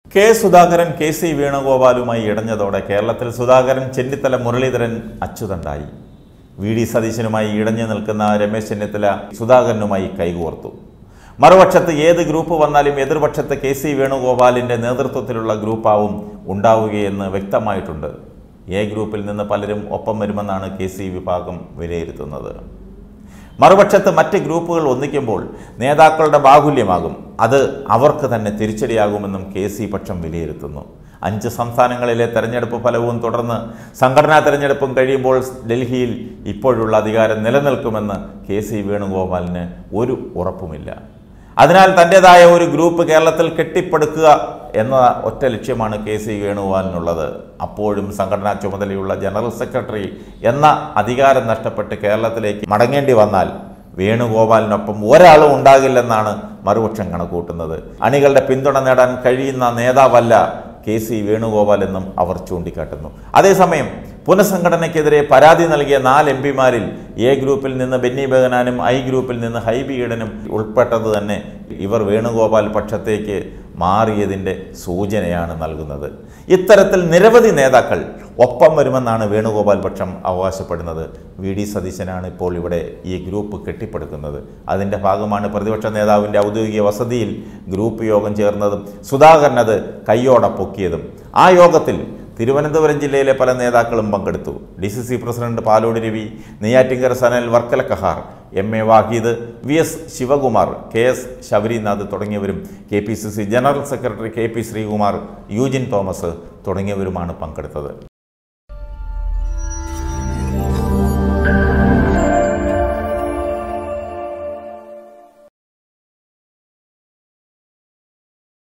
K Sudhakaran K C വേണുഗോപാലുമായി ഇടഞ്ഞതോടെ കേരളത്തിൽ സുധാകരൻ ചെന്നിത്തല മുരളീധരൻ അച്യുതണ്ടായി വി ഡി സതീശനുമായി ഇടഞ്ഞു നിൽക്കുന്ന രമേശ് ചെന്നിത്തല സുധാകരനുമായി കൈകോർത്തു മറുപക്ഷത്ത് ഏത് ഗ്രൂപ്പ് വന്നാലും എതിർപക്ഷത്ത് കെ സി വേണുഗോപാലിന്റെ നേതൃത്വത്തിലുള്ള ഗ്രൂപ്പാവും ഉണ്ടാവുകയെന്ന് വ്യക്തമായിട്ടുണ്ട് എ ഗ്രൂപ്പിൽ നിന്ന് പലരും ഒപ്പം വരുമെന്നാണ് കെ സി വിഭാഗം വിലയിരുത്തുന്നത് മറുപക്ഷത്ത് മറ്റ് ഗ്രൂപ്പുകൾ ഒന്നിക്കുമ്പോൾ നേതാക്കളുടെ ബാഹുല്യമാകും അത് അവർക്ക് തന്നെ തിരിച്ചടിയാകുമെന്നും കെ സി പക്ഷം വിലയിരുത്തുന്നു അഞ്ച് സംസ്ഥാനങ്ങളിലെ തെരഞ്ഞെടുപ്പ് ഫലവും തുടർന്ന് സംഘടനാ തെരഞ്ഞെടുപ്പും കഴിയുമ്പോൾ ഡൽഹിയിൽ ഇപ്പോഴുള്ള അധികാരം നിലനിൽക്കുമെന്ന് കെ സി വേണുഗോപാലിന് ഒരു ഉറപ്പുമില്ല അതിനാൽ തൻ്റെതായ ഒരു ഗ്രൂപ്പ് കേരളത്തിൽ കെട്ടിപ്പടുക്കുക എന്ന ഒറ്റ ലക്ഷ്യമാണ് കെ സി വേണുഗോപാലിനുള്ളത് അപ്പോഴും സംഘടനാ ചുമതലയുള്ള ജനറൽ സെക്രട്ടറി എന്ന അധികാരം നഷ്ടപ്പെട്ട് കേരളത്തിലേക്ക് മടങ്ങേണ്ടി വന്നാൽ വേണുഗോപാലിനൊപ്പം ഒരാളും ഉണ്ടാകില്ലെന്നാണ് മറുപക്ഷം കണക്കൂട്ടുന്നത് അണികളുടെ പിന്തുണ നേടാൻ കഴിയുന്ന നേതാവല്ല കെ സി വേണുഗോപാൽ എന്നും അവർ ചൂണ്ടിക്കാട്ടുന്നു അതേസമയം പുനഃസംഘടനയ്ക്കെതിരെ പരാതി നൽകിയ നാല് എം പിമാരിൽ എ ഗ്രൂപ്പിൽ നിന്ന് ബെന്നി ബെഹനാനും ഐ ഗ്രൂപ്പിൽ നിന്ന് ഹൈബി ഈഡനും ഉൾപ്പെട്ടത് തന്നെ ഇവർ വേണുഗോപാൽ പക്ഷത്തേക്ക് മാറിയതിൻ്റെ സൂചനയാണ് നൽകുന്നത് ഇത്തരത്തിൽ നിരവധി നേതാക്കൾ ഒപ്പം വരുമെന്നാണ് വേണുഗോപാൽ പക്ഷം അവകാശപ്പെടുന്നത് വി ഡി സതീശനാണ് ഇപ്പോൾ ഇവിടെ ഈ ഗ്രൂപ്പ് കെട്ടിപ്പടുക്കുന്നത് അതിൻ്റെ ഭാഗമാണ് പ്രതിപക്ഷ നേതാവിൻ്റെ ഔദ്യോഗിക വസതിയിൽ ഗ്രൂപ്പ് യോഗം ചേർന്നതും സുധാകരനത് കയ്യോടെ പൊക്കിയതും ആ യോഗത്തിൽ തിരുവനന്തപുരം ജില്ലയിലെ പല നേതാക്കളും പങ്കെടുത്തു D C C president Palode Ravi Neyyattinkara Sanal Varkala Kahar M A Vahid V S Sivakumar K S Sabarinath തുടങ്ങിയവരും K P C C general secretary K P Sreekumar Eugene Thomas തുടങ്ങിയവരുമാണ് പങ്കെടുത്തത്